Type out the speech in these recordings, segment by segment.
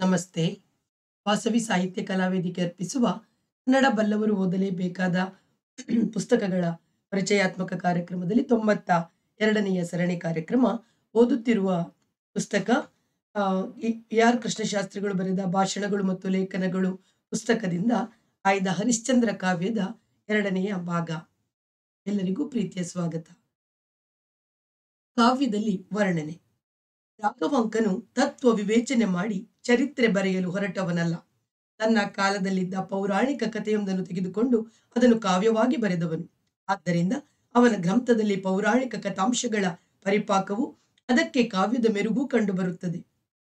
ನಮಸ್ತೆ ವಾಸವಿ ಸಾಹಿತ್ಯ ಕಲಾವೇದಿಕೆ ಅರ್ಪಿಸುವ ಕನ್ನಡ ಬಲ್ಲವರು ಓದಲೇಬೇಕಾದ ಪುಸ್ತಕಗಳ ಪರಿಚಯಾತ್ಮಕ ಕಾರ್ಯಕ್ರಮದಲ್ಲಿ ತೊಂಬತ್ತ ಎರಡನೆಯ ಸರಣಿ ಕಾರ್ಯಕ್ರಮ ಓದುತ್ತಿರುವ ಪುಸ್ತಕ ಆ, ಇ- ಆರ್ ಕೃಷ್ಣಶಾಸ್ತ್ರಿಗಳು ಬರೆದ ಭಾಷಣಗಳು ಮತ್ತು ಲೇಖನಗಳು ಪುಸ್ತಕದಿಂದ ಆಯ್ದ ಹರಿಶ್ಚಂದ್ರ ಕಾವ್ಯದ ಎರಡನೆಯ ಭಾಗ ಎಲ್ಲರಿಗೂ ಪ್ರೀತಿಯ ಸ್ವಾಗತ ಕಾವ್ಯದಲ್ಲಿ ವರ್ಣನೆ ರಾಘವಾಂಕನು ತತ್ವ ವಿವೇಚನೆ ಮಾಡಿ ಚರಿತ್ರೆ ಬರೆಯಲು ಹೊರಟವನಲ್ಲ ತನ್ನ ಕಾಲದಲ್ಲಿದ್ದ ಪೌರಾಣಿಕ ಕಥೆಯೊಂದನ್ನು ತೆಗೆದುಕೊಂಡು ಅದನ್ನು ಕಾವ್ಯವಾಗಿ ಬರೆದವನು ಆದ್ದರಿಂದ ಅವನ ಗ್ರಂಥದಲ್ಲಿ ಪೌರಾಣಿಕ ಕಥಾಂಶಗಳ ಪರಿಪಾಕವು ಅದಕ್ಕೆ ಕಾವ್ಯದ ಮೆರುಗು ಕಂಡುಬರುತ್ತದೆ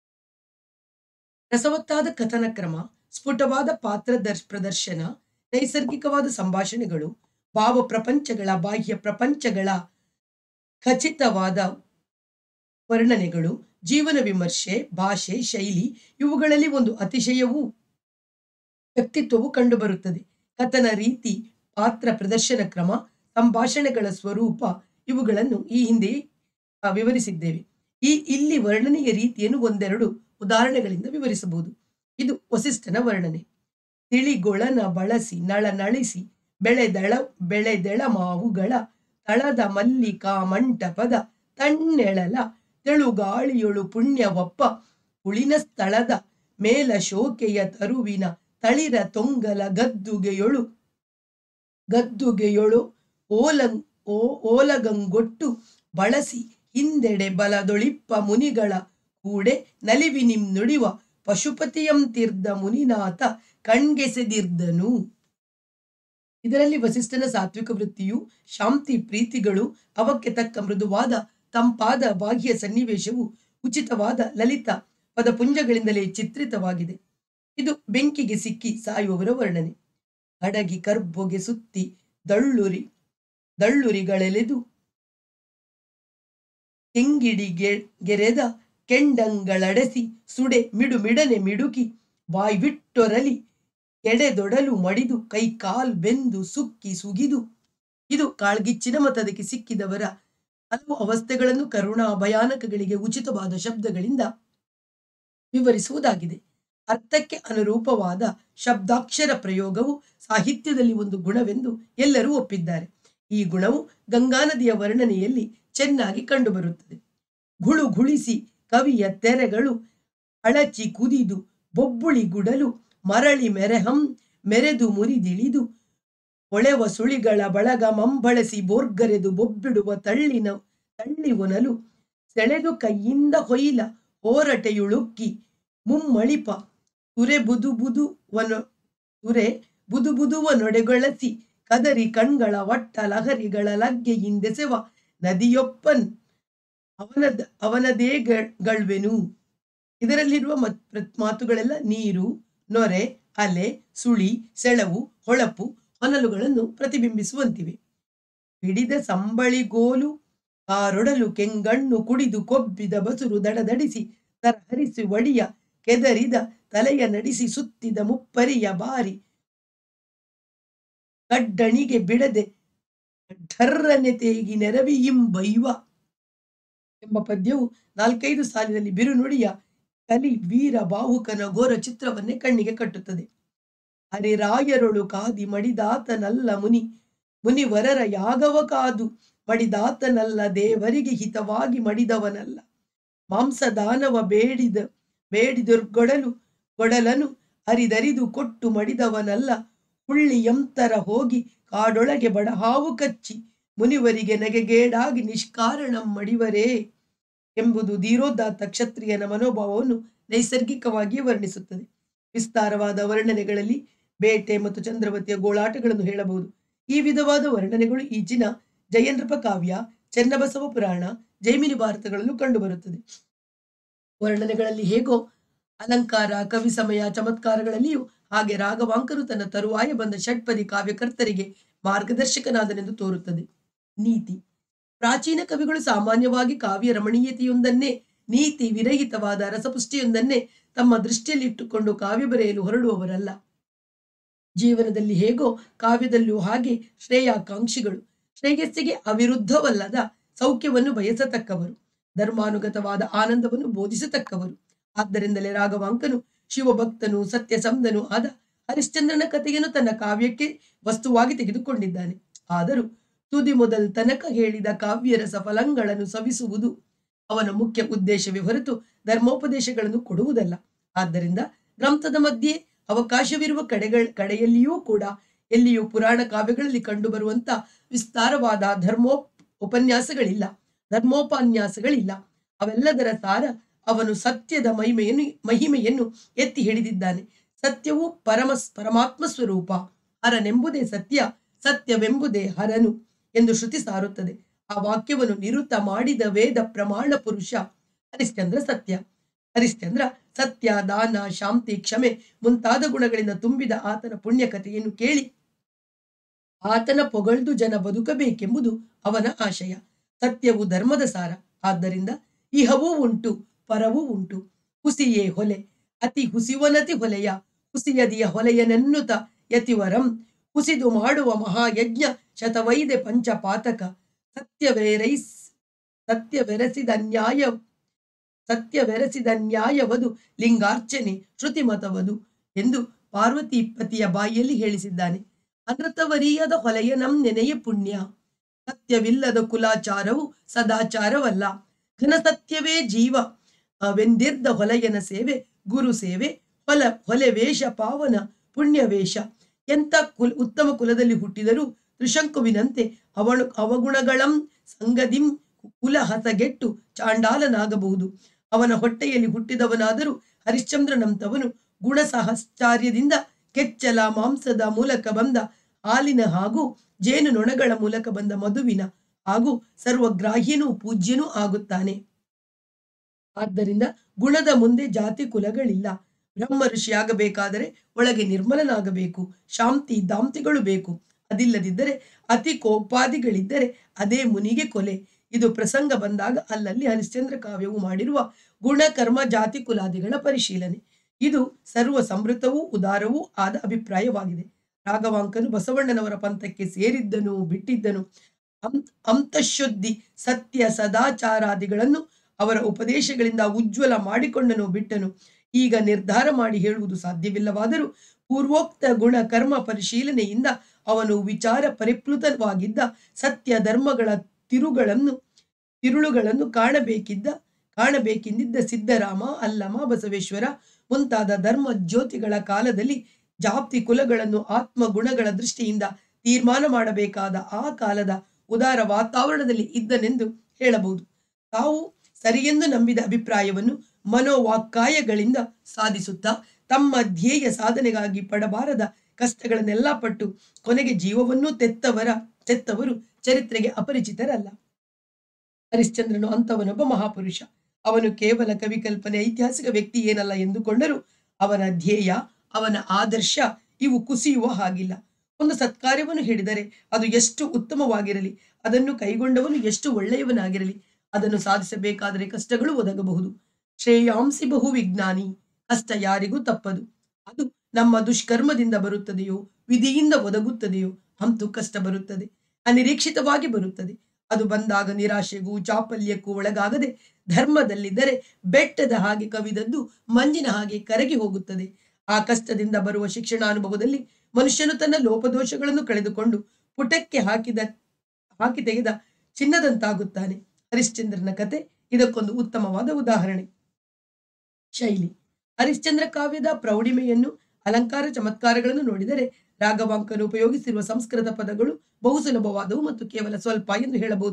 ರಸವತ್ತಾದ ಕಥನ ಕ್ರಮ ಸ್ಫುಟವಾದ ಪಾತ್ರ ದರ್ಶ್ ಪ್ರದರ್ಶನ ನೈಸರ್ಗಿಕವಾದ ಸಂಭಾಷಣೆಗಳು ಭಾವ ಪ್ರಪಂಚಗಳ ಬಾಹ್ಯ ಪ್ರಪಂಚಗಳ ಖಚಿತವಾದ ವರ್ಣನೆಗಳು ಜೀವನ ವಿಮರ್ಶೆ ಭಾಷೆ ಶೈಲಿ ಇವುಗಳಲ್ಲಿ ಒಂದು ಅತಿಶಯವೂ ವ್ಯಕ್ತಿತ್ವವು ಕಂಡುಬರುತ್ತದೆ ಕಥನ ರೀತಿ ಪಾತ್ರ ಪ್ರದರ್ಶನ ಕ್ರಮ ಸಂಭಾಷಣೆಗಳ ಸ್ವರೂಪ ಇವುಗಳನ್ನು ಈ ಹಿಂದೆ ಆ, ವಿವರಿಸಿದ್ದೇವೆ ಈ ಇಲ್ಲಿ ವರ್ಣನೆಯ ರೀತಿಯನ್ನು ಒಂದೆರಡು ಉದಾಹರಣೆಗಳಿಂದ ವಿವರಿಸಬಹುದು ಇದು ವಸಿಷ್ಠನ ವರ್ಣನೆ ತಿಳಿಗೊಳನ ಬಳಸಿ ನಳ ನಳಿಸಿ ಬೆಳೆದಳ ಬೆಳೆದೆಳ ಮಾವುಗಳ ತಳದ ಮಲ್ಲಿಕಾ ಮಂಟಪದ ತಣ್ಣೆಳಲ ತೆಳುಗಾಳಿಯೊಳು ಪುಣ್ಯವಪ್ಪ ಉಳಿನ ಸ್ಥಳದ ಮೇಲ ಶೋಕೆಯ ತರುವಿನ ತಳಿರ ತೊಂಗಲ ಗದ್ದುಗೆಯೊಳು ಗದ್ದುಗೆಯೊಳು ಓಲಂ ಓ ಓಲಗಂಗೊಟ್ಟು ಬಳಸಿ ಹಿಂದೆಡೆ ಬಲದೊಳಿಪ್ಪ ಮುನಿಗಳ ಕೂಡೆ ನಲಿವಿನಿಂ ನುಡಿವ ಪಶುಪತಿಯಂತಿರ್ದ ಮುನಿನಾಥ ಕಣ್ಗೆಸೆದಿರ್ದನು ಇದರಲ್ಲಿ ವಸಿಷ್ಠನ ಸಾತ್ವಿಕ ವೃತ್ತಿಯು ಶಾಂತಿ ಪ್ರೀತಿಗಳು ಅವಕ್ಕೆ ತಕ್ಕ ಮೃದುವಾದ ತಂಪಾದ ಬಾಹ್ಯ ಸನ್ನಿವೇಶವು ಉಚಿತವಾದ ಲಲಿತ ಪದಪುಂಜಗಳಿಂದಲೇ ಚಿತ್ರಿತವಾಗಿದೆ ಇದು ಬೆಂಕಿಗೆ ಸಿಕ್ಕಿ ಸಾಯುವವರ ವರ್ಣನೆ ಅಡಗಿ ಕರ್ಬೊಗೆ ಸುತ್ತಿ ದಳ್ಳುರಿ ದಳ್ಳುರಿಗಳೆಲೆದು ತೆಂಗಿಡಿ ಗೆ- ಗೆರೆದ ಕೆಂಡಂಗಳಡೆಸಿ ಸುಡೆ ಮಿಡು ಮಿಡನೆ ಮಿಡುಕಿ ಬಾಯ್ಬಿಟ್ಟೊರಲಿ ಎಡೆದೊಡಲು ಮಡಿದು ಕೈ ಕಾಲ್ ಬೆಂದು ಸುಕ್ಕಿ ಸುಗಿದು ಇದು ಕಾಳ್ಗಿಚ್ಚಿನ ಮತ್ತು ಅದಕ್ಕೆ ಸಿಕ್ಕಿದವರ ಹಲವು ಅವಸ್ಥೆಗಳನ್ನು ಕರುಣಾ ಭಯಾನಕಗಳಿಗೆ ಉಚಿತವಾದ ಶಬ್ದಗಳಿಂದ ವಿವರಿಸುವುದಾಗಿದೆ ಅರ್ಥಕ್ಕೆ ಅನುರೂಪವಾದ ಶಬ್ದಾಕ್ಷರ ಪ್ರಯೋಗವು ಸಾಹಿತ್ಯದಲ್ಲಿ ಒಂದು ಗುಣವೆಂದು ಎಲ್ಲರೂ ಒಪ್ಪಿದ್ದಾರೆ ಈ ಗುಣವು ಗಂಗಾ ನದಿಯ ವರ್ಣನೆಯಲ್ಲಿ ಚೆನ್ನಾಗಿ ಕಂಡುಬರುತ್ತದೆ ಗುಳು ಗುಳಿಸಿ ಕವಿಯ ತೆರೆಗಳು ಅಳಚಿ ಕುದಿದು ಬೊಬ್ಬುಳಿ ಗುಡಲು ಮರಳಿ ಮೆರೆಹಂ ಮೆರೆದು ಮುರಿದಿಳಿದು ಒಳೆವ ಸುಳಿಗಳ ಬಳಗ ಮಂಬಳಸಿ ಬೋರ್ಗರೆದು ಬೊಬ್ಬಿಡುವ ತಳ್ಳಿನ ತಳ್ಳಿ ಒನಲು ಸೆಳೆದು ಕೈಯಿಂದ ಹೊಯ್ಲ ಹೋರಟೆಯುಳುಕ್ಕಿ ಮುಮ್ಮಳಿಪ ತುರೆ ಬುದು ಬುದು ವನ ತುರೆ ಬುದು ಬುದುವ ನೊಡೆಗೊಳಸಿ ಕದರಿ ಕಣ್ಗಳ ಒಟ್ಟ ಲಹರಿಗಳ ಲಗ್ಗೆಯಿಂದೆಸೆವ ನದಿಯೊಪ್ಪನ್ ಅವನದ ಅವನದೇ ಗ- ಗಳ್ವೆನು ಇದರಲ್ಲಿರುವ ಮತ್- ಪ್ರತ್- ಮಾತುಗಳೆಲ್ಲ ನೀರು ನೊರೆ ಅಲೆ ಸುಳಿ ಸೆಳವು ಹೊಳಪು ಹೊನಲುಗಳನ್ನು ಪ್ರತಿಬಿಂಬಿಸುವಂತಿವೆ ಹಿಡಿದ ಸಂಬಳಿಗೋಲು ಕಾರೊಡಲು ಕೆಂಗಣ್ಣು ಕುಡಿದು ಕೊಬ್ಬಿದ ಬಸುರು ದಡದಡಿಸಿ ತರಹರಿಸಿ ಒಡಿಯ ಕೆದರಿದ ತಲೆಯ ನಡೆಸಿ ಸುತ್ತಿದ ಮುಪ್ಪರಿಯ ಬಾರಿ ಕಡ್ಡಣಿಗೆ ಬಿಡದೆ ಢರ್ರನೆ ತೇಗಿ ನೆರವಿಯಿಂಬೈವ ಎಂಬ ಪದ್ಯವು ನಾಲ್ಕೈದು ಸಾಲಿನಲ್ಲಿ ಬಿರುನುಡಿಯ ಕಲಿ ವೀರ ಬಾಹುಕನ ಘೋರ ಚಿತ್ರವನ್ನೇ ಕಣ್ಣಿಗೆ ಕಟ್ಟುತ್ತದೆ ಹರಿರಾಯರೊಳು ಕಾದಿ ಮಡಿದಾತನಲ್ಲ ಮುನಿ ಮುನಿವರರ ಯಾಗವ ಕಾದು ಮಡಿದಾತನಲ್ಲ ದೇವರಿಗೆ ಹಿತವಾಗಿ ಮಡಿದವನಲ್ಲ ಮಾಂಸದಾನವ ಬೇಡಿದ ಬೇಡಿದೊರ್ಗೊಡಲು ಕೊಡಲನು ಅರಿದರಿದು ಕೊಟ್ಟು ಮಡಿದವನಲ್ಲ ಹುಳ್ಳಿಯಂತರ ಹೋಗಿ ಕಾಡೊಳಗೆ ಬಡಹಾವು ಕಚ್ಚಿ ಮುನಿವರಿಗೆ ನಗೆಗೇಡಾಗಿ ನಿಷ್ಕಾರಣಂ ಮಡಿವರೇ ಎಂಬುದು ಧೀರೋದಾತ್ತ ಕ್ಷತ್ರಿಯನ ಮನೋಭಾವವನ್ನು ನೈಸರ್ಗಿಕವಾಗಿ ವರ್ಣಿಸುತ್ತದೆ ವಿಸ್ತಾರವಾದ ವರ್ಣನೆಗಳಲ್ಲಿ ಬೇಟೆ ಮತ್ತು ಚಂದ್ರವತಿಯ ಗೋಳಾಟಗಳನ್ನು ಹೇಳಬಹುದು ಈ ವಿಧವಾದ ವರ್ಣನೆಗಳು ಈಚಿನ ಜಯನೃಪ ಕಾವ್ಯ ಚೆನ್ನಬಸವ ಪುರಾಣ ಜೈಮಿನಿ ಭಾರತಗಳಲ್ಲೂ ಕಂಡುಬರುತ್ತದೆ ವರ್ಣನೆಗಳಲ್ಲಿ ಹೇಗೋ ಅಲಂಕಾರ ಕವಿ ಸಮಯ ಚಮತ್ಕಾರಗಳಲ್ಲಿಯೂ ಹಾಗೆ ರಾಘವಾಂಕರು ತನ್ನ ತರುವಾಯ ಬಂದ ಷಟ್ಪದಿ ಕಾವ್ಯಕರ್ತರಿಗೆ ಮಾರ್ಗದರ್ಶಕನಾದನೆಂದು ತೋರುತ್ತದೆ ನೀತಿ ಪ್ರಾಚೀನ ಕವಿಗಳು ಸಾಮಾನ್ಯವಾಗಿ ಕಾವ್ಯ ರಮಣೀಯತೆಯೊಂದನ್ನೇ ನೀತಿ ವಿರಹಿತವಾದ ರಸಪುಷ್ಟಿಯೊಂದನ್ನೇ ತಮ್ಮ ದೃಷ್ಟಿಯಲ್ಲಿಟ್ಟುಕೊಂಡು ಕಾವ್ಯ ಬರೆಯಲು ಹೊರಡುವವರಲ್ಲ ಜೀವನದಲ್ಲಿ ಹೇಗೋ ಕಾವ್ಯದಲ್ಲೂ ಹಾಗೆ ಶ್ರೇಯಾಕಾಂಕ್ಷಿಗಳು ಶ್ರೇಯಸ್ಸಿಗೆ ಅವಿರುದ್ಧವಲ್ಲದ ಸೌಖ್ಯವನ್ನು ಬಯಸತಕ್ಕವರು ಧರ್ಮಾನುಗತವಾದ ಆನಂದವನ್ನು ಬೋಧಿಸತಕ್ಕವರು ಆದ್ದರಿಂದಲೇ ರಾಘವಾಂಕನು ಶಿವಭಕ್ತನು ಸತ್ಯಸಂಧನೂ ಆದ ಹರಿಶ್ಚಂದ್ರನ ಕಥೆಯನ್ನು ತನ್ನ ಕಾವ್ಯಕ್ಕೆ ವಸ್ತುವಾಗಿ ತೆಗೆದುಕೊಂಡಿದ್ದಾನೆ ಆದರೂ ತುದಿ ಮೊದಲ್ ತನಕ ಹೇಳಿದ ಕಾವ್ಯರಸ ಫಲಗಳನ್ನು ಸವಿಸುವುದು ಅವನ ಮುಖ್ಯ ಉದ್ದೇಶವೇ ಹೊರತು ಧರ್ಮೋಪದೇಶಗಳನ್ನು ಕೊಡುವುದಲ್ಲ ಆದ್ದರಿಂದ ಗ್ರಂಥದ ಮಧ್ಯೆ ಅವಕಾಶವಿರುವ ಕಡೆಗಳ ಕಡೆಯಲ್ಲಿಯೂ ಕೂಡ ಎಲ್ಲಿಯೂ ಪುರಾಣ ಕಾವ್ಯಗಳಲ್ಲಿ ಕಂಡುಬರುವಂತ ವಿಸ್ತಾರವಾದ ಧರ್ಮೋ ಉಪನ್ಯಾಸಗಳಿಲ್ಲ ಧರ್ಮೋಪನ್ಯಾಸಗಳಿಲ್ಲ ಅವೆಲ್ಲದರ ಸಾರ ಅವನು ಸತ್ಯದ ಮಹಿಮೆಯನ್ನು ಮಹಿಮೆಯನ್ನು ಎತ್ತಿ ಹಿಡಿದಿದ್ದಾನೆ ಸತ್ಯವು ಪರಮ ಪರಮಾತ್ಮ ಸ್ವರೂಪ ಹರನೆಂಬುದೇ ಸತ್ಯ ಸತ್ಯವೆಂಬುದೇ ಹರನು ಎಂದು ಶ್ರುತಿ ಸಾರುತ್ತದೆ ಆ ವಾಕ್ಯವನ್ನು ನಿರುತ್ತ ಮಾಡಿದ ವೇದ ಪ್ರಮಾಣ ಪುರುಷ ಹರಿಶ್ಚಂದ್ರ ಸತ್ಯ ಹರಿಶ್ಚಂದ್ರ ಸತ್ಯ ದಾನ ಶಾಂತಿ ಕ್ಷಮೆ ಮುಂತಾದ ಗುಣಗಳಿಂದ ತುಂಬಿದ ಆತನ ಪುಣ್ಯ ಕಥೆಯನ್ನು ಕೇಳಿ ಆತನ ಪೊಗಳ್ದು ಜನ ಬದುಕಬೇಕೆಂಬುದು ಅವನ ಆಶಯ ಸತ್ಯವು ಧರ್ಮದ ಸಾರ ಆದ್ದರಿಂದ ಇಹವೂ ಉಂಟು ಪರವೂ ಉಂಟು ಹುಸಿಯೇ ಹೊಲೆ ಅತಿ ಹುಸಿವನತಿ ಹೊಲೆಯ ಹುಸಿಯದಿಯ ಹೊಲೆಯನೆನ್ನುತ ಯತಿವರಂ ಹುಸಿದು ಮಾಡುವ ಮಹಾಯಜ್ಞ ಶತವೈದೆ ಪಂಚಪಾತಕ ಸತ್ಯವೇರೈಸ್ ಸತ್ಯವೆರಸಿದ ನ್ಯಾಯ ಸತ್ಯವೆರಸಿದ ನ್ಯಾಯವದು ಲಿಂಗಾರ್ಚನೆ ಶ್ರುತಿಮತವದು ಎಂದು ಪಾರ್ವತಿ ಪತಿಯ ಬಾಯಿಯಲ್ಲಿ ಹೇಳಿಸಿದ್ದಾನೆ ಅನೃತವರಿಯದ ಹೊಲೆಯ ನಂ ನೆನೆಯ ಪುಣ್ಯ ಸತ್ಯವಿಲ್ಲದ ಕುಲಾಚಾರವು ಸದಾಚಾರವಲ್ಲ ಘನ ಸತ್ಯವೇ ಜೀವ ವೆಂದಿರ್ದ ಹೊಲೆಯನ ಸೇವೆ ಗುರು ಸೇವೆ ಹೊಲ ಹೊಲೆ ವೇಷ ಪಾವನ ಪುಣ್ಯ ವೇಷ ಎಂತ ಕುಲ್ ಉತ್ತಮ ಕುಲದಲ್ಲಿ ಹುಟ್ಟಿದರೂ ತ್ರಿಶಂಕುವಿನಂತೆ ಅವಳು ಅವಗುಣಗಳಂ ಸಂಗದಿಂ ಕುಲ ಹಸಗೆಟ್ಟು ಚಾಂಡಾಲನಾಗಬಹುದು ಅವನ ಹೊಟ್ಟೆಯಲ್ಲಿ ಹುಟ್ಟಿದವನಾದರೂ ಹರಿಶ್ಚಂದ್ರನಂತವನು ಗುಣ ಸಹಚಾರ್ಯದಿಂದ ಕೆಚ್ಚಲ ಮಾಂಸದ ಮೂಲಕ ಬಂದ ಹಾಲಿನ ಹಾಗೂ ಜೇನು ನೊಣಗಳ ಮೂಲಕ ಬಂದ ಮಧುವಿನ ಹಾಗೂ ಸರ್ವಗ್ರಾಹ್ಯನೂ ಪೂಜ್ಯನೂ ಆಗುತ್ತಾನೆ ಆದ್ದರಿಂದ ಗುಣದ ಮುಂದೆ ಜಾತಿ ಕುಲಗಳಿಲ್ಲ ಬ್ರಹ್ಮ ಋಷಿಯಾಗಬೇಕಾದರೆ ಒಳಗೆ ನಿರ್ಮಲನಾಗಬೇಕು ಶಾಂತಿ ದಾಂತಿಗಳು ಬೇಕು ಅದಿಲ್ಲದಿದ್ದರೆ ಅತಿ ಕೋಪಾದಿಗಳಿದ್ದರೆ ಅದೇ ಮುನಿಗೆ ಕೊಲೆ ಇದು ಪ್ರಸಂಗ ಬಂದಾಗ ಅಲ್ಲಲ್ಲಿ ಹರಿಶ್ಚಂದ್ರ ಕಾವ್ಯವು ಮಾಡಿರುವ ಗುಣ ಕರ್ಮ ಜಾತಿ ಕುಲಾದಿಗಳ ಪರಿಶೀಲನೆ ಇದು ಸರ್ವ ಸಮೃದ್ಧವೂ ಉದಾರವೂ ಆದ ಅಭಿಪ್ರಾಯವಾಗಿದೆ ರಾಘವಾಂಕನು ಬಸವಣ್ಣನವರ ಪಂಥಕ್ಕೆ ಸೇರಿದ್ದನು ಬಿಟ್ಟಿದ್ದನು ಅಂ ಅಂತಃಶುದ್ಧಿ ಸತ್ಯ ಸದಾಚಾರಾದಿಗಳನ್ನು ಅವರ ಉಪದೇಶಗಳಿಂದ ಉಜ್ವಲ ಮಾಡಿಕೊಂಡನು ಬಿಟ್ಟನು ಈಗ ನಿರ್ಧಾರ ಮಾಡಿ ಹೇಳುವುದು ಸಾಧ್ಯವಿಲ್ಲವಾದರೂ ಪೂರ್ವೋಕ್ತ ಗುಣ ಕರ್ಮ ಪರಿಶೀಲನೆಯಿಂದ ಅವನು ವಿಚಾರ ಪರಿಪ್ಲುತವಾಗಿದ್ದ ಸತ್ಯ ಧರ್ಮಗಳ ತಿರುಗಳನ್ನು ತಿರುಳುಗಳನ್ನು ಕಾಣಬೇಕಿದ್ದ ಕಾಣಬೇಕೆಂದಿದ್ದ ಸಿದ್ದರಾಮ ಅಲ್ಲಮ ಬಸವೇಶ್ವರ ಮುಂತಾದ ಧರ್ಮ ಜ್ಯೋತಿಗಳ ಕಾಲದಲ್ಲಿ ಜಾತಿ ಕುಲಗಳನ್ನು ಆತ್ಮ ಗುಣಗಳ ದೃಷ್ಟಿಯಿಂದ ತೀರ್ಮಾನ ಮಾಡಬೇಕಾದ ಆ ಕಾಲದ ಉದಾರ ವಾತಾವರಣದಲ್ಲಿ ಇದ್ದನೆಂದು ಹೇಳಬಹುದು ತಾವು ಸರಿಯೆಂದು ನಂಬಿದ ಅಭಿಪ್ರಾಯವನ್ನು ಮನೋವಾಕ್ಕಾಯಗಳಿಂದ ಸಾಧಿಸುತ್ತಾ ತಮ್ಮ ಧ್ಯೇಯ ಸಾಧನೆಗಾಗಿ ಪಡಬಾರದ ಕಷ್ಟಗಳನ್ನೆಲ್ಲ ಪಟ್ಟು ಕೊನೆಗೆ ಜೀವವನ್ನೂ ತೆತ್ತವರ ತೆತ್ತವರು ಚರಿತ್ರೆಗೆ ಅಪರಿಚಿತರಲ್ಲ ಹರಿಶ್ಚಂದ್ರನು ಅಂತವನೊಬ್ಬ ಮಹಾಪುರುಷ ಅವನು ಕೇವಲ ಕವಿಕಲ್ಪನೆ ಐತಿಹಾಸಿಕ ವ್ಯಕ್ತಿ ಏನಲ್ಲ ಎಂದುಕೊಂಡರೂ ಅವನ ಧ್ಯೇಯ ಅವನ ಆದರ್ಶ ಇವು ಕುಸಿಯುವ ಹಾಗಿಲ್ಲ ಒಂದು ಸತ್ಕಾರ್ಯವನ್ನು ಹೇಳಿದರೆ ಅದು ಎಷ್ಟು ಉತ್ತಮವಾಗಿರಲಿ ಅದನ್ನು ಕೈಗೊಂಡವನು ಎಷ್ಟು ಒಳ್ಳೆಯವನಾಗಿರಲಿ ಅದನ್ನು ಸಾಧಿಸಬೇಕಾದರೆ ಕಷ್ಟಗಳು ಒದಗಬಹುದು ಶ್ರೇಯಾಂಸಿ ಬಹು ವಿಜ್ಞಾನಿ ಕಷ್ಟ ಯಾರಿಗೂ ತಪ್ಪದು ಅದು ನಮ್ಮ ದುಷ್ಕರ್ಮದಿಂದ ಬರುತ್ತದೆಯೋ ವಿಧಿಯಿಂದ ಒದಗುತ್ತದೆಯೋ ಅಂತೂ ಕಷ್ಟ ಬರುತ್ತದೆ ಅನಿರೀಕ್ಷಿತವಾಗಿ ಬರುತ್ತದೆ ಅದು ಬಂದಾಗ ನಿರಾಶೆಗೂ ಚಾಪಲ್ಯಕ್ಕೂ ಒಳಗಾಗದೆ ಧರ್ಮದಲ್ಲಿದ್ದರೆ ಬೆಟ್ಟದ ಹಾಗೆ ಕವಿದದ್ದು ಮಂಜಿನ ಹಾಗೆ ಕರಗಿ ಹೋಗುತ್ತದೆ ಆ ಕಷ್ಟದಿಂದ ಬರುವ ಶಿಕ್ಷಣಾನುಭವದಲ್ಲಿ ಮನುಷ್ಯನು ತನ್ನ ಲೋಪದೋಷಗಳನ್ನು ಕಳೆದುಕೊಂಡು ಪುಟಕ್ಕೆ ಹಾಕಿದ ಹಾಕಿ ತೆಗೆದ ಚಿನ್ನದಂತಾಗುತ್ತಾನೆ ಹರಿಶ್ಚಂದ್ರನ ಕತೆ ಇದಕ್ಕೊಂದು ಉತ್ತಮವಾದ ಉದಾಹರಣೆ ಶೈಲಿ ಹರಿಶ್ಚಂದ್ರ ಕಾವ್ಯದ ಪ್ರೌಢಿಮೆಯನ್ನು ಅಲಂಕಾರ ಚಮತ್ಕಾರಗಳನ್ನು ನೋಡಿದರೆ ರಾಘವಾಂಕನು ಉಪಯೋಗಿಸಿರುವ ಸಂಸ್ಕೃತ ಪದಗಳು ಬಹು ಸುಲಭವಾದವು ಮತ್ತು ಕೇವಲ ಸ್ವಲ್ಪ ಎಂದು ಹೇಳಬಹುದು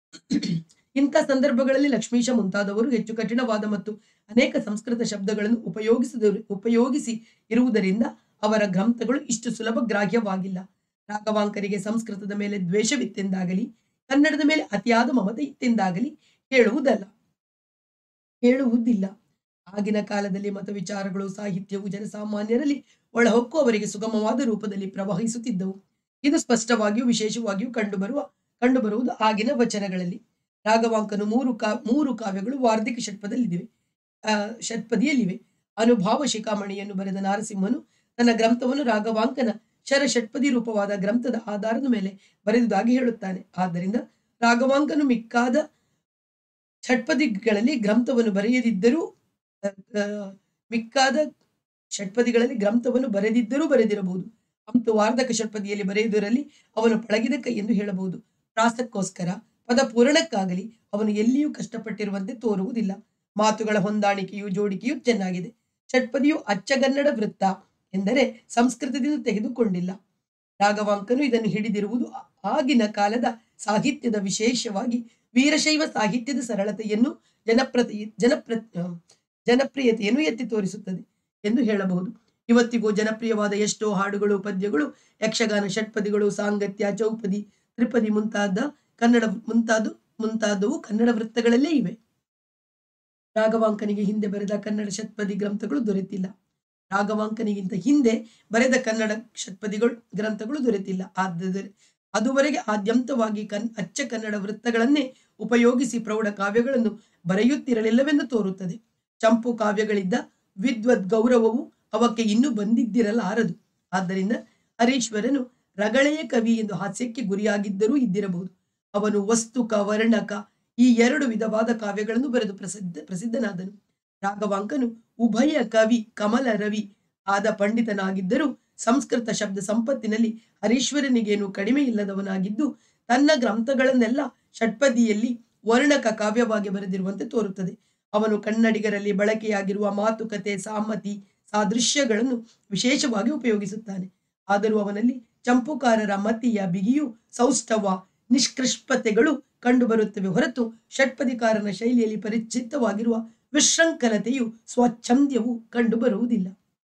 ಇಂಥ ಸಂದರ್ಭಗಳಲ್ಲಿ ಲಕ್ಷ್ಮೀಶ ಮುಂತಾದವರು ಹೆಚ್ಚು ಕಠಿಣವಾದ ಮತ್ತು ಅನೇಕ ಸಂಸ್ಕೃತ ಶಬ್ದಗಳನ್ನು ಉಪಯೋಗಿಸಿದ ಉಪಯೋಗಿಸಿ ಇರುವುದರಿಂದ ಅವರ ಗ್ರಂಥಗಳು ಇಷ್ಟು ಸುಲಭ ಗ್ರಾಹ್ಯವಾಗಿಲ್ಲ ರಾಘವಾಂಕರಿಗೆ ಸಂಸ್ಕೃತದ ಮೇಲೆ ದ್ವೇಷವಿತ್ತೆಂದಾಗಲಿ ಕನ್ನಡದ ಮೇಲೆ ಅತಿಯಾದ ಮಮತೆ ಇತ್ತೆಂದಾಗಲಿ ಹೇಳುವುದಲ್ಲ ಹೇಳುವುದಿಲ್ಲ ಆಗಿನ ಕಾಲದಲ್ಲಿ ಮತ ವಿಚಾರಗಳು ಸಾಹಿತ್ಯವು ಜನಸಾಮಾನ್ಯರಲ್ಲಿ ಒಳಹೊಕ್ಕು ಅವರಿಗೆ ಸುಗಮವಾದ ರೂಪದಲ್ಲಿ ಪ್ರವಹಿಸುತ್ತಿದ್ದವು ಇದು ಸ್ಪಷ್ಟವಾಗಿಯೂ ವಿಶೇಷವಾಗಿಯೂ ಕಂಡುಬರುವ ಕಂಡುಬರುವುದು ಆಗಿನ ವಚನಗಳಲ್ಲಿ ರಾಘವಾಂಕನು ಮೂರು ಕಾ ಮೂರು ಕಾವ್ಯಗಳು ವಾರ್ಧಿಕ ಷಟ್ಪದಲ್ಲಿವೆ ಆ ಷಟ್ಪದಿಯಲ್ಲಿವೆ ಅನುಭಾವ ಶಿಖಾಮಣಿಯನ್ನು ಬರೆದ ನಾರಸಿಂಹನು ತನ್ನ ಗ್ರಂಥವನ್ನು ರಾಘವಾಂಕನ ಶರ ಷಟ್ಪದಿ ರೂಪವಾದ ಗ್ರಂಥದ ಆಧಾರದ ಮೇಲೆ ಬರೆದುದಾಗಿ ಹೇಳುತ್ತಾನೆ ಆದ್ದರಿಂದ ರಾಘವಾಂಕನು ಮಿಕ್ಕಾದ ಷಟ್ಪದಿಗಳಲ್ಲಿ ಗ್ರಂಥವನ್ನು ಬರೆಯದಿದ್ದರೂ ಆ, ಮಿಕ್ಕಾದ ಷಟ್ಪದಿಗಳಲ್ಲಿ ಗ್ರಂಥವನ್ನು ಬರೆದಿದ್ದರೂ ಬರೆದಿರಬಹುದು ಅಂತೂ ವಾರ್ಧಕ ಷಟ್ಪದಿಯಲ್ಲಿ ಬರೆಯುವುದರಲ್ಲಿ ಅವನು ಪಳಗಿದ ಕೈ ಎಂದು ಹೇಳಬಹುದು ಪ್ರಾಸಕ್ಕೋಸ್ಕರ ಪದ ಪೂರಣಕ್ಕಾಗಲಿ ಅವನು ಎಲ್ಲಿಯೂ ಕಷ್ಟಪಟ್ಟಿರುವಂತೆ ತೋರುವುದಿಲ್ಲ ಮಾತುಗಳ ಹೊಂದಾಣಿಕೆಯು ಜೋಡಿಕೆಯು ಚೆನ್ನಾಗಿದೆ ಷಟ್ಪದಿಯು ಅಚ್ಚಗನ್ನಡ ವೃತ್ತ ಎಂದರೆ ಸಂಸ್ಕೃತದಿಂದ ತೆಗೆದುಕೊಂಡಿಲ್ಲ ರಾಘವಾಂಕನು ಇದನ್ನು ಹಿಡಿದಿರುವುದು ಆಗಿನ ಕಾಲದ ಸಾಹಿತ್ಯದ ವಿಶೇಷವಾಗಿ ವೀರಶೈವ ಸಾಹಿತ್ಯದ ಸರಳತೆಯನ್ನು ಜನಪ್ರತಿ ಜನಪ್ರ ಜನಪ್ರಿಯತೆಯನ್ನು ಎತ್ತಿ ತೋರಿಸುತ್ತದೆ ಎಂದು ಹೇಳಬಹುದು ಇವತ್ತಿಗೂ ಜನಪ್ರಿಯವಾದ ಎಷ್ಟೋ ಹಾಡುಗಳು ಪದ್ಯಗಳು ಯಕ್ಷಗಾನ ಷಟ್ಪದಿಗಳು ಸಾಂಗತ್ಯ ಚೌಪದಿ ತ್ರಿಪದಿ ಮುಂತಾದ ಕನ್ನಡ ಮುಂತಾದ ಮುಂತಾದವು ಕನ್ನಡ ವೃತ್ತಗಳಲ್ಲೇ ಇವೆ ರಾಘವಾಂಕನಿಗೆ ಹಿಂದೆ ಬರೆದ ಕನ್ನಡ ಷಟ್ಪದಿ ಗ್ರಂಥಗಳು ದೊರೆತಿಲ್ಲ ರಾಘವಾಂಕನಿಗಿಂತ ಹಿಂದೆ ಬರೆದ ಕನ್ನಡ ಷಟ್ಪದಿಗಳು ಗ್ರಂಥಗಳು ದೊರೆತಿಲ್ಲ ಆದ್ದರಿಂದ ಅದುವರೆಗೆ ಆದ್ಯಂತವಾಗಿ ಕನ್ ಅಚ್ಚ ಕನ್ನಡ ವೃತ್ತಗಳನ್ನೇ ಉಪಯೋಗಿಸಿ ಪ್ರೌಢ ಕಾವ್ಯಗಳನ್ನು ಬರೆಯುತ್ತಿರಲಿಲ್ಲವೆಂದು ತೋರುತ್ತದೆ ಚಂಪು ಕಾವ್ಯಗಳಿದ್ದ ವಿದ್ವದ್ ಗೌರವವು ಅವಕ್ಕೆ ಇನ್ನೂ ಬಂದಿದ್ದಿರಲಾರದು ಆದ್ದರಿಂದ ಹರೀಶ್ವರನು ರಗಳೆಯ ಕವಿ ಎಂದು ಹಾಸ್ಯಕ್ಕೆ ಗುರಿಯಾಗಿದ್ದರೂ ಇದ್ದಿರಬಹುದು ಅವನು ವಸ್ತುಕ ವರ್ಣಕ ಈ ಎರಡು ವಿಧವಾದ ಕಾವ್ಯಗಳನ್ನು ಬರೆದು ಪ್ರಸಿದ್ಧ ಪ್ರಸಿದ್ಧನಾದನು ರಾಘವಾಂಕನು ಉಭಯ ಕವಿ ಕಮಲ ರವಿ ಆದ ಪಂಡಿತನಾಗಿದ್ದರೂ ಸಂಸ್ಕೃತ ಶಬ್ದ ಸಂಪತ್ತಿನಲ್ಲಿ ಹರೀಶ್ವರನಿಗೇನು ಕಡಿಮೆ ಇಲ್ಲದವನಾಗಿದ್ದು ತನ್ನ ಗ್ರಂಥಗಳನ್ನೆಲ್ಲ ಷಟ್ಪದಿಯಲ್ಲಿ ವರ್ಣಕ ಕಾವ್ಯವಾಗಿ ಬರೆದಿರುವಂತೆ ತೋರುತ್ತದೆ ಅವನು ಕನ್ನಡಿಗರಲ್ಲಿ ಬಳಕೆಯಾಗಿರುವ ಮಾತುಕತೆ ಸಾಮತಿ ಸಾದೃಶ್ಯಗಳನ್ನು ವಿಶೇಷವಾಗಿ ಉಪಯೋಗಿಸುತ್ತಾನೆ ಆದರೂ ಅವನಲ್ಲಿ ಚಂಪುಕಾರರ ಮತಿಯ ಬಿಗಿಯು ಸೌಷ್ಠವ ನಿಷ್ಕೃಷ್ಪತೆಗಳು ಕಂಡುಬರುತ್ತವೆ ಹೊರತು ಷಟ್ಪದಿಕಾರನ ಶೈಲಿಯಲ್ಲಿ ಪರಿಚಿತವಾಗಿರುವ ವಿಶೃಂಖಲತೆಯು ಸ್ವಚ್ಛಂದ್ಯವು ಕಂಡುಬರುವುದಿಲ್ಲ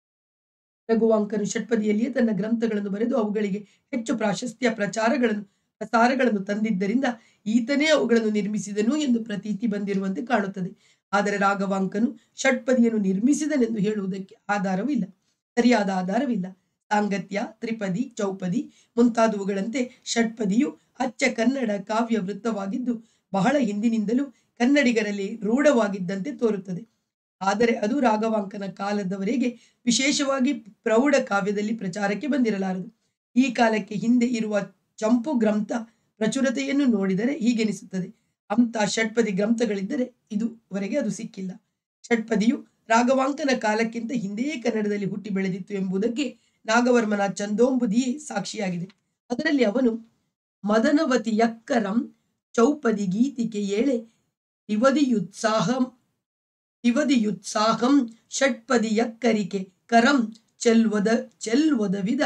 ರಘುವಾಂಕನು ಷಟ್ಪದಿಯಲ್ಲಿಯೇ ತನ್ನ ಗ್ರಂಥಗಳನ್ನು ಬರೆದು ಅವುಗಳಿಗೆ ಹೆಚ್ಚು ಪ್ರಾಶಸ್ತ್ಯ ಪ್ರಚಾರಗಳನ್ನು ಪ್ರಸಾರಗಳನ್ನು ತಂದಿದ್ದರಿಂದ ಈತನೇ ಅವುಗಳನ್ನು ನಿರ್ಮಿಸಿದನು ಎಂದು ಪ್ರತೀತಿ ಬಂದಿರುವಂತೆ ಕಾಣುತ್ತದೆ ಆದರೆ ರಾಘವಾಂಕನು ಷಟ್ಪದಿಯನ್ನು ನಿರ್ಮಿಸಿದನೆಂದು ಹೇಳುವುದಕ್ಕೆ ಆಧಾರವಿಲ್ಲ ಸರಿಯಾದ ಆಧಾರವಿಲ್ಲ ಸಾಂಗತ್ಯ ತ್ರಿಪದಿ ಚೌಪದಿ ಮುಂತಾದವುಗಳಂತೆ ಷಟ್ಪದಿಯು ಅಚ್ಚ ಕನ್ನಡ ಕಾವ್ಯ ವೃತ್ತವಾಗಿದ್ದು ಬಹಳ ಹಿಂದಿನಿಂದಲೂ ಕನ್ನಡಿಗರಲ್ಲಿ ರೂಢವಾಗಿದ್ದಂತೆ ತೋರುತ್ತದೆ ಆದರೆ ಅದು ರಾಘವಾಂಕನ ಕಾಲದವರೆಗೆ ವಿಶೇಷವಾಗಿ ಪ್ರೌಢ ಕಾವ್ಯದಲ್ಲಿ ಪ್ರಚಾರಕ್ಕೆ ಬಂದಿರಲಾರದು ಈ ಕಾಲಕ್ಕೆ ಹಿಂದೆ ಇರುವ ಚಂಪು ಗ್ರಂಥ ಪ್ರಚುರತೆಯನ್ನು ನೋಡಿದರೆ ಹೀಗೆನಿಸುತ್ತದೆ ಅಂತ ಷಟ್ಪದಿ ಗ್ರಂಥಗಳಿದ್ದರೆ ಇದುವರೆಗೆ ಅದು ಸಿಕ್ಕಿಲ್ಲ ಷಟ್ಪದಿಯು ರಾಘವಾಂಕನ ಕಾಲಕ್ಕಿಂತ ಹಿಂದೆಯೇ ಕನ್ನಡದಲ್ಲಿ ಹುಟ್ಟಿ ಬೆಳೆದಿತ್ತು ಎಂಬುದಕ್ಕೆ ನಾಗವರ್ಮನ ಚಂದೋಂಬುದಿಯೇ ಸಾಕ್ಷಿಯಾಗಿದೆ ಅದರಲ್ಲಿ ಅವನು ಮದನವತಿಯಕ್ಕರಂ ಚೌಪದಿ ಗೀತಿಕೆ ಏಳೆ ಯುತ್ಸಾಹಂ ಯುತ್ಸಾಹಂ ಷಟ್ಪದಿಯಕ್ಕರಿಕೆ ಕರಂ ಚೆಲ್ವದ ಚೆಲ್ವದವಿದ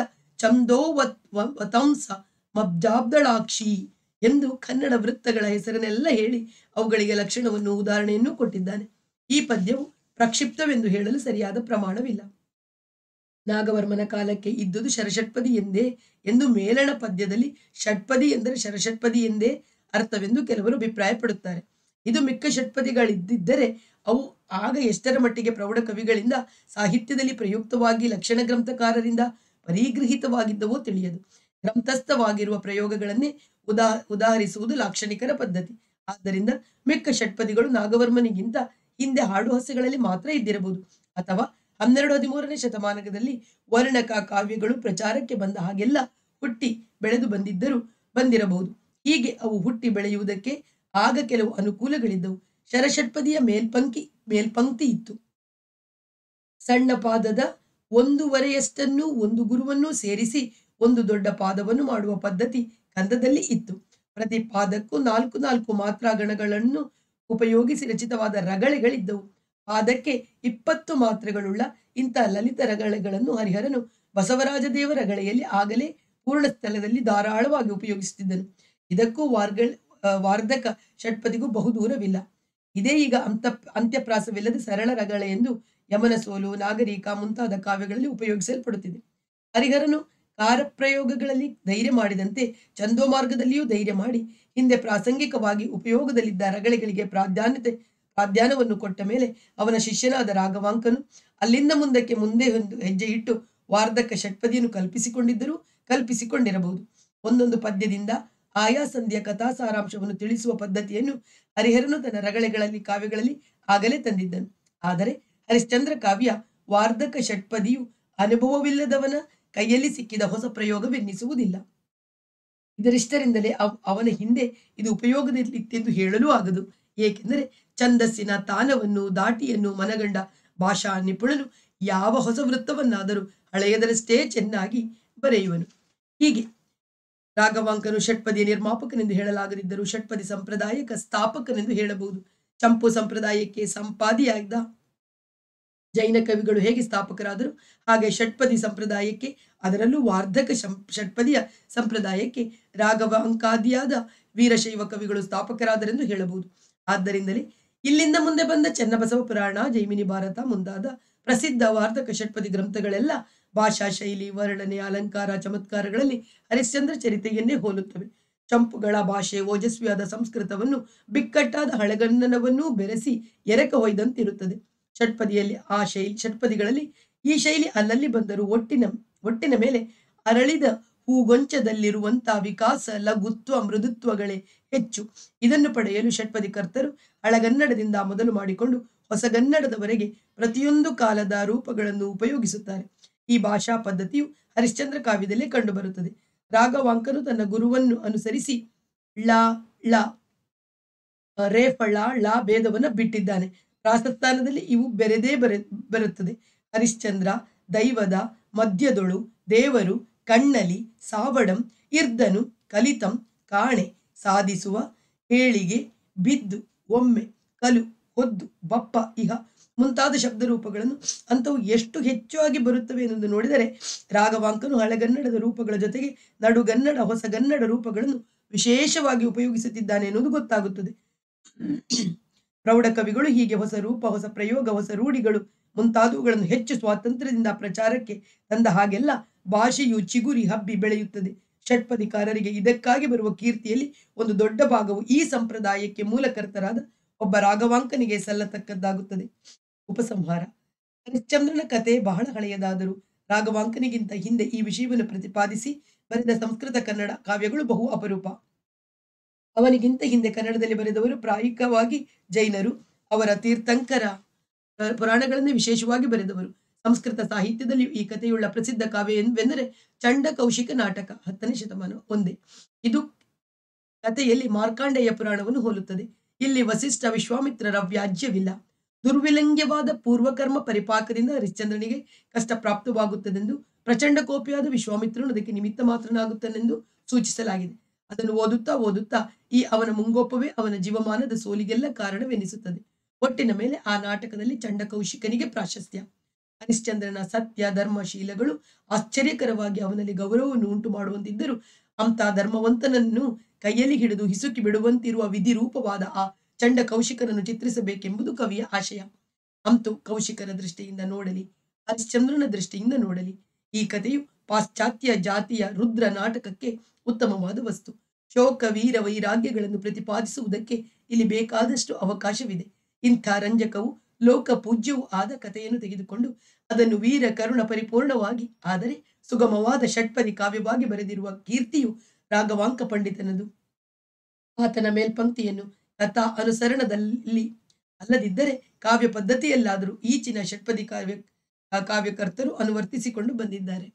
ಚಂದೋವತ್ವಂಸ ಮಬ್ಜಾಬ್ದಳಾಕ್ಷಿ ಎಂದು ಕನ್ನಡ ವೃತ್ತಗಳ ಹೆಸರನ್ನೆಲ್ಲ ಹೇಳಿ ಅವುಗಳಿಗೆ ಲಕ್ಷಣವನ್ನು ಉದಾಹರಣೆಯನ್ನು ಕೊಟ್ಟಿದ್ದಾನೆ ಈ ಪದ್ಯವು ಪ್ರಕ್ಷಿಪ್ತವೆಂದು ಹೇಳಲು ಸರಿಯಾದ ಪ್ರಮಾಣವಿಲ್ಲ ನಾಗವರ್ಮನ ಕಾಲಕ್ಕೆ ಇದ್ದುದು ಶರಷಟ್ಪದಿ ಎಂದೇ ಎಂದು ಮೇಲಣ ಪದ್ಯದಲ್ಲಿ ಷಟ್ಪದಿ ಎಂದರೆ ಶರಷಟ್ಪದಿ ಎಂದೇ ಅರ್ಥವೆಂದು ಕೆಲವರು ಅಭಿಪ್ರಾಯಪಡುತ್ತಾರೆ ಇದು ಮಿಕ್ಕ ಷಟ್ಪದಿಗಳಿದ್ದಿದ್ದರೆ ಅವು ಆಗ ಎಷ್ಟರ ಮಟ್ಟಿಗೆ ಪ್ರೌಢ ಕವಿಗಳಿಂದ ಸಾಹಿತ್ಯದಲ್ಲಿ ಪ್ರಯುಕ್ತವಾಗಿ ಲಕ್ಷಣ ಗ್ರಂಥಕಾರರಿಂದ ಪರಿಗೃಹಿತವಾಗಿದ್ದವೋ ತಿಳಿಯದು ಗ್ರಂಥಸ್ಥವಾಗಿರುವ ಪ್ರಯೋಗಗಳನ್ನೇ ಉದಾ ಉದಾಹರಿಸುವುದು ಲಾಕ್ಷಣಿಕರ ಪದ್ಧತಿ ಆದ್ದರಿಂದ ಮಿಕ್ಕ ಷಟ್ಪದಿಗಳು ನಾಗವರ್ಮನಿಗಿಂತ ಹಿಂದೆ ಹಾಡು ಹಸೆಗಳಲ್ಲಿ ಮಾತ್ರ ಇದ್ದಿರಬಹುದು ಅಥವಾ ಹನ್ನೆರಡು ಹದಿಮೂರನೇ ಶತಮಾನದಲ್ಲಿ ವರ್ಣಕ ಕಾವ್ಯಗಳು ಪ್ರಚಾರಕ್ಕೆ ಬಂದ ಹಾಗೆಲ್ಲ ಹುಟ್ಟಿ ಬೆಳೆದು ಬಂದಿದ್ದರೂ ಬಂದಿರಬಹುದು ಹೀಗೆ ಅವು ಹುಟ್ಟಿ ಬೆಳೆಯುವುದಕ್ಕೆ ಆಗ ಕೆಲವು ಅನುಕೂಲಗಳಿದ್ದವು ಶರಷಟ್ಪದಿಯ ಮೇಲ್ಪಂಕ್ತಿ ಮೇಲ್ಪಂಕ್ತಿ ಇತ್ತು ಸಣ್ಣ ಪಾದದ ಒಂದೂವರೆಯಷ್ಟನ್ನು ಒಂದು ಗುರುವನ್ನು ಸೇರಿಸಿ ಒಂದು ದೊಡ್ಡ ಪಾದವನ್ನು ಮಾಡುವ ಪದ್ಧತಿ ಕಂದದಲ್ಲಿ ಇತ್ತು ಪ್ರತಿ ಪಾದಕ್ಕೂ ನಾಲ್ಕು ನಾಲ್ಕು ಮಾತ್ರಾ ಗಣಗಳನ್ನು ಉಪಯೋಗಿಸಿ ರಚಿತವಾದ ರಗಳೆಗಳಿದ್ದವು ಪಾದಕ್ಕೆ ಇಪ್ಪತ್ತು ಮಾತ್ರೆಗಳುಳ್ಳ ಇಂಥ ಲಲಿತ ರಗಳೆಗಳನ್ನು ಹರಿಹರನು ಬಸವರಾಜ ದೇವ ರಗಳೆಯಲ್ಲಿ ಆಗಲೇ ಪೂರ್ಣ ಸ್ಥಳದಲ್ಲಿ ಧಾರಾಳವಾಗಿ ಉಪಯೋಗಿಸುತ್ತಿದ್ದನು ಇದಕ್ಕೂ ವಾರ್ಗಳ ವಾರ್ಧಕ ಷಟ್ಪದಿಗೂ ಬಹುದೂರವಿಲ್ಲ ಇದೇ ಈಗ ಅಂತ ಅಂತ್ಯಪ್ರಾಸವಿಲ್ಲದ ಸರಳ ರಗಳೆ ಎಂದು ಯಮನ ಸೋಲು ನಾಗರಿಕ ಮುಂತಾದ ಕಾವ್ಯಗಳಲ್ಲಿ ಉಪಯೋಗಿಸಲ್ಪಡುತ್ತಿದೆ ಹರಿಹರನು ಕಾರಪ್ರಯೋಗಗಳಲ್ಲಿ ಧೈರ್ಯ ಮಾಡಿದಂತೆ ಚಂದೋಮಾರ್ಗದಲ್ಲಿಯೂ ಧೈರ್ಯ ಮಾಡಿ ಹಿಂದೆ ಪ್ರಾಸಂಗಿಕವಾಗಿ ಉಪಯೋಗದಲ್ಲಿದ್ದ ರಗಳೆಗಳಿಗೆ ಪ್ರಾಧಾನ್ಯತೆ ಪ್ರಾಧಾನ್ಯವನ್ನು ಕೊಟ್ಟ ಮೇಲೆ ಅವನ ಶಿಷ್ಯನಾದ ರಾಘವಾಂಕನು ಅಲ್ಲಿಂದ ಮುಂದಕ್ಕೆ ಮುಂದೆ ಒಂದು ಹೆಜ್ಜೆ ಇಟ್ಟು ವಾರ್ಧಕ ಷಟ್ಪದಿಯನ್ನು ಕಲ್ಪಿಸಿಕೊಂಡಿದ್ದರೂ ಕಲ್ಪಿಸಿಕೊಂಡಿರಬಹುದು ಒಂದೊಂದು ಪದ್ಯದಿಂದ ಆಯಾ ಸಂಧಿಯ ಕಥಾ ಸಾರಾಂಶವನ್ನು ತಿಳಿಸುವ ಪದ್ಧತಿಯನ್ನು ಹರಿಹರನು ತನ್ನ ರಗಳೆಗಳಲ್ಲಿ ಕಾವ್ಯಗಳಲ್ಲಿ ಆಗಲೇ ತಂದಿದ್ದನು ಆದರೆ ಹರಿಶ್ಚಂದ್ರ ಕಾವ್ಯ ವಾರ್ಧಕ ಷಟ್ಪದಿಯು ಅನುಭವವಿಲ್ಲದವನ ಕೈಯಲ್ಲಿ ಸಿಕ್ಕಿದ ಹೊಸ ಪ್ರಯೋಗವೆನ್ನಿಸುವುದಿಲ್ಲ ಇದರಿಷ್ಟರಿಂದಲೇ ಅವ್- ಅವನ ಹಿಂದೆ ಇದು ಉಪಯೋಗದಲ್ಲಿತ್ತೆಂದು ಹೇಳಲೂ ಆಗದು ಏಕೆಂದರೆ ಛಂದಸ್ಸಿನ ತಾನವನ್ನು ದಾಟಿಯನ್ನು ಮನಗಂಡ ಭಾಷಾ ನಿಪುಣನು ಯಾವ ಹೊಸ ವೃತ್ತವನ್ನಾದರೂ ಹಳೆಯದರಷ್ಟೇ ಚೆನ್ನಾಗಿ ಬರೆಯುವನು ಹೀಗೆ ರಾಘವಾಂಕನು ಷಟ್ಪದಿಯ ನಿರ್ಮಾಪಕನೆಂದು ಹೇಳಲಾಗದಿದ್ದರೂ ಷಟ್ಪದಿ ಸಂಪ್ರದಾಯಕ ಸ್ಥಾಪಕನೆಂದು ಹೇಳಬಹುದು ಚಂಪು ಸಂಪ್ರದಾಯಕ್ಕೆ ಸಂಪಾದಿಯಾದ ಜೈನ ಕವಿಗಳು ಹೇಗೆ ಸ್ಥಾಪಕರಾದರು ಹಾಗೆ ಷಟ್ಪದಿ ಸಂಪ್ರದಾಯಕ್ಕೆ ಅದರಲ್ಲೂ ವಾರ್ಧಕ ಶಂ- ಷಟ್ಪದಿಯ ಸಂಪ್ರದಾಯಕ್ಕೆ ರಾಘವ ಅಂಕಾದಿಯಾದ ವೀರಶೈವ ಕವಿಗಳು ಸ್ಥಾಪಕರಾದರೆಂದು ಹೇಳಬಹುದು ಆದ್ದರಿಂದಲೇ ಇಲ್ಲಿಂದ ಮುಂದೆ ಬಂದ ಚೆನ್ನಬಸವ ಪುರಾಣ ಜೈಮಿನಿ ಭಾರತ ಮುಂತಾದ ಪ್ರಸಿದ್ಧ ವಾರ್ಧಕ ಷಟ್ಪದಿ ಗ್ರಂಥಗಳೆಲ್ಲ ಭಾಷಾ ಶೈಲಿ ವರ್ಣನೆ ಅಲಂಕಾರ ಚಮತ್ಕಾರಗಳಲ್ಲಿ ಹರಿಶ್ಚಂದ್ರ ಚರಿತೆಯನ್ನೇ ಹೋಲುತ್ತವೆ ಚಂಪುಗಳ ಭಾಷೆ ಓಜಸ್ವಿಯಾದ ಸಂಸ್ಕೃತವನ್ನು ಬಿಕ್ಕಟ್ಟಾದ ಹಳೆಗನ್ನನವನ್ನೂ ಬೆರೆಸಿ ಎರಕ ಹೊಯ್ದಂತಿರುತ್ತದೆ ಷಟ್ಪದಿಯಲ್ಲಿ ಆ ಶೈಲಿ ಷಟ್ಪದಿಗಳಲ್ಲಿ ಈ ಶೈಲಿ ಅಲ್ಲಲ್ಲಿ ಬಂದರೂ ಒಟ್ಟಿನ ಒಟ್ಟಿನ ಮೇಲೆ ಅರಳಿದ ಹೂಗೊಂಚದಲ್ಲಿರುವಂತ ವಿಕಾಸ ಲಘುತ್ವ ಮೃದುತ್ವಗಳೇ ಹೆಚ್ಚು ಇದನ್ನು ಪಡೆಯಲು ಷಟ್ಪದಿ ಕರ್ತರು ಹಳಗನ್ನಡದಿಂದ ಮೊದಲು ಮಾಡಿಕೊಂಡು ಹೊಸಗನ್ನಡದವರೆಗೆ ಪ್ರತಿಯೊಂದು ಕಾಲದ ರೂಪಗಳನ್ನು ಉಪಯೋಗಿಸುತ್ತಾರೆ ಈ ಭಾಷಾ ಪದ್ಧತಿಯು ಹರಿಶ್ಚಂದ್ರ ಕಾವ್ಯದಲ್ಲೇ ಕಂಡುಬರುತ್ತದೆ ರಾಘವಾಂಕನು ತನ್ನ ಗುರುವನ್ನು ಅನುಸರಿಸಿ ಳ ಳ ರೇ ಫಳ ಳ ಭೇದವನ್ನು ಬಿಟ್ಟಿದ್ದಾನೆ ರಾಜಸ್ಥಾನದಲ್ಲಿ ಇವು ಬೆರೆದೇ ಬರೆ ಬರುತ್ತದೆ ಹರಿಶ್ಚಂದ್ರ ದೈವದ ಮಧ್ಯದೊಳು ದೇವರು ಕಣ್ಣಲಿ ಸಾವಡಂ ಇರ್ದನು ಕಲಿತಂ ಕಾಣೆ ಸಾಧಿಸುವ ಹೇಳಿಗೆ ಬಿದ್ದು ಒಮ್ಮೆ ಕಲು ಹೊದ್ದು ಬಪ್ಪ ಇಹ ಮುಂತಾದ ಶಬ್ದ ರೂಪಗಳನ್ನು ಅಂಥವು ಎಷ್ಟು ಹೆಚ್ಚಾಗಿ ಬರುತ್ತವೆ ಎಂದು ನೋಡಿದರೆ ರಾಘವಾಂಕನು ಹಳೆಗನ್ನಡದ ರೂಪಗಳ ಜೊತೆಗೆ ನಡುಗನ್ನಡ ಹೊಸಗನ್ನಡ ರೂಪಗಳನ್ನು ವಿಶೇಷವಾಗಿ ಉಪಯೋಗಿಸುತ್ತಿದ್ದಾನೆ ಎನ್ನುವುದು ಗೊತ್ತಾಗುತ್ತದೆ ಪ್ರೌಢ ಕವಿಗಳು ಹೀಗೆ ಹೊಸ ರೂಪ ಹೊಸ ಪ್ರಯೋಗ ಹೊಸ ರೂಢಿಗಳು ಮುಂತಾದವುಗಳನ್ನು ಹೆಚ್ಚು ಸ್ವಾತಂತ್ರ್ಯದಿಂದ ಪ್ರಚಾರಕ್ಕೆ ತಂದ ಹಾಗೆಲ್ಲ ಭಾಷೆಯು ಚಿಗುರಿ ಹಬ್ಬಿ ಬೆಳೆಯುತ್ತದೆ ಷಟ್ಪದಿಕಾರರಿಗೆ ಇದಕ್ಕಾಗಿ ಬರುವ ಕೀರ್ತಿಯಲ್ಲಿ ಒಂದು ದೊಡ್ಡ ಭಾಗವು ಈ ಸಂಪ್ರದಾಯಕ್ಕೆ ಮೂಲಕರ್ತರಾದ ಒಬ್ಬ ರಾಘವಾಂಕನಿಗೆ ಸಲ್ಲತಕ್ಕದ್ದಾಗುತ್ತದೆ ಉಪಸಂಹಾರ ಹರಿಶ್ಚಂದ್ರನ ಕತೆ ಬಹಳ ಹಳೆಯದಾದರೂ ರಾಘವಾಂಕನಿಗಿಂತ ಹಿಂದೆ ಈ ವಿಷಯವನ್ನು ಪ್ರತಿಪಾದಿಸಿ ಬರೆದ ಸಂಸ್ಕೃತ ಕನ್ನಡ ಕಾವ್ಯಗಳು ಬಹು ಅಪರೂಪ ಅವನಿಗಿಂತ ಹಿಂದೆ ಕನ್ನಡದಲ್ಲಿ ಬರೆದವರು ಪ್ರಾಯಿಕವಾಗಿ ಜೈನರು ಅವರ ತೀರ್ಥಂಕರ ಅಹ್, ಪುರಾಣಗಳನ್ನೇ ವಿಶೇಷವಾಗಿ ಬರೆದವರು ಸಂಸ್ಕೃತ ಸಾಹಿತ್ಯದಲ್ಲಿ ಈ ಕಥೆಯುಳ್ಳ ಪ್ರಸಿದ್ಧ ಕಾವ್ಯ ಎಂದೆಂದರೆ ಚಂಡ ಕೌಶಿಕ ನಾಟಕ ಹತ್ತನೇ ಶತಮಾನ ಒಂದೇ ಇದು ಕಥೆಯಲ್ಲಿ ಮಾರ್ಕಾಂಡೇಯ ಪುರಾಣವನ್ನು ಹೋಲುತ್ತದೆ ಇಲ್ಲಿ ವಸಿಷ್ಠ ವಿಶ್ವಾಮಿತ್ರರ ವ್ಯಾಜ್ಯವಿಲ್ಲ ದುರ್ವಿಲಂಘ್ಯವಾದ ಪೂರ್ವಕರ್ಮ ಪರಿಪಾಕದಿಂದ ಹರಿಶ್ಚಂದ್ರನಿಗೆ ಕಷ್ಟ ಪ್ರಾಪ್ತವಾಗುತ್ತದೆಂದು ಪ್ರಚಂಡ ಕೋಪಿಯಾದ ವಿಶ್ವಾಮಿತ್ರನು ಅದಕ್ಕೆ ನಿಮಿತ್ತ ಮಾತ್ರನಾಗುತ್ತಾನೆಂದು ಸೂಚಿಸಲಾಗಿದೆ ಅದನ್ನು ಓದುತ್ತಾ ಓದುತ್ತಾ ಈ ಅವನ ಮುಂಗೋಪವೇ ಅವನ ಜೀವಮಾನದ ಸೋಲಿಗೆಲ್ಲ ಕಾರಣವೆನಿಸುತ್ತದೆ ಒಟ್ಟಿನ ಮೇಲೆ ಆ ನಾಟಕದಲ್ಲಿ ಚಂಡ ಕೌಶಿಕನಿಗೆ ಪ್ರಾಶಸ್ತ್ಯ ಹರಿಶ್ಚಂದ್ರನ ಸತ್ಯ ಧರ್ಮಶೀಲಗಳು ಆಶ್ಚರ್ಯಕರವಾಗಿ ಅವನಲ್ಲಿ ಗೌರವವನ್ನು ಉಂಟು ಮಾಡುವಂತಿದ್ದರು ಅಂಥ ಧರ್ಮವಂತನನ್ನು ಕೈಯಲ್ಲಿ ಹಿಡಿದು ಹಿಸುಕಿ ಬಿಡುವಂತಿರುವ ವಿಧಿರೂಪವಾದ ಆ ಚಂಡ ಕೌಶಿಕನನ್ನು ಚಿತ್ರಿಸಬೇಕೆಂಬುದು ಕವಿಯ ಆಶಯ ಅಂತೂ ಕೌಶಿಕರ ದೃಷ್ಟಿಯಿಂದ ನೋಡಲಿ ಹರಿಶ್ಚಂದ್ರನ ದೃಷ್ಟಿಯಿಂದ ನೋಡಲಿ ಈ ಕಥೆಯು ಪಾಶ್ಚಾತ್ಯ ಜಾತಿಯ ರುದ್ರ ನಾಟಕಕ್ಕೆ ಉತ್ತಮವಾದ ವಸ್ತು ಶೋಕ ವೀರ ವೈರಾಗ್ಯಗಳನ್ನು ಪ್ರತಿಪಾದಿಸುವುದಕ್ಕೆ ಇಲ್ಲಿ ಬೇಕಾದಷ್ಟು ಅವಕಾಶವಿದೆ ಇಂಥ ರಂಜಕವು ಲೋಕ ಪೂಜ್ಯವೂ ಆದ ಕಥೆಯನ್ನು ತೆಗೆದುಕೊಂಡು ಅದನ್ನು ವೀರ ಕರುಣ ಪರಿಪೂರ್ಣವಾಗಿ ಆದರೆ ಸುಗಮವಾದ ಷಟ್ಪದಿ ಕಾವ್ಯವಾಗಿ ಬರೆದಿರುವ ಕೀರ್ತಿಯು ರಾಘವಾಂಕ ಪಂಡಿತನದು ಆತನ ಮೇಲ್ಪಂಕ್ತಿಯನ್ನು ಕಥಾ ಅನುಸರಣದಲ್ಲಿ ಅಲ್ಲದಿದ್ದರೆ ಕಾವ್ಯ ಪದ್ಧತಿಯಲ್ಲಾದರೂ ಈಚಿನ ಷಟ್ಪದಿ ಕಾವ್ಯ ಆ ಕಾವ್ಯಕರ್ತರು ಅನುವರ್ತಿಸಿಕೊಂಡು ಬಂದಿದ್ದಾರೆ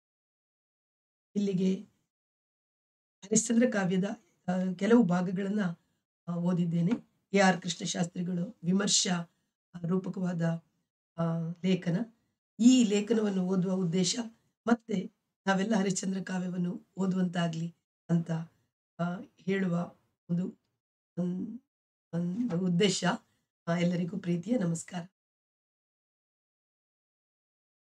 ಇಲ್ಲಿಗೆ ಹರಿಶ್ಚಂದ್ರ ಕಾವ್ಯದ ಆ, ಕೆಲವು ಭಾಗಗಳನ್ನ ಆ, ಓದಿದ್ದೇನೆ ಎ ಆರ್ ಕೃಷ್ಣಶಾಸ್ತ್ರಿಗಳು ವಿಮರ್ಶಾ ಆ, ರೂಪಕವಾದ ಆ, ಲೇಖನ ಈ ಲೇಖನವನ್ನು ಓದುವ ಉದ್ದೇಶ ಮತ್ತೆ ನಾವೆಲ್ಲ ಹರಿಶ್ಚಂದ್ರ ಕಾವ್ಯವನ್ನು ಓದುವಂತಾಗ್ಲಿ ಅಂತ ಆ, ಹೇಳುವ ಒಂದು ಒಂದ್- ಒಂದು ಉದ್ದೇಶ ಆ, ಎಲ್ಲರಿಗೂ ಪ್ರೀತಿಯ ನಮಸ್ಕಾರ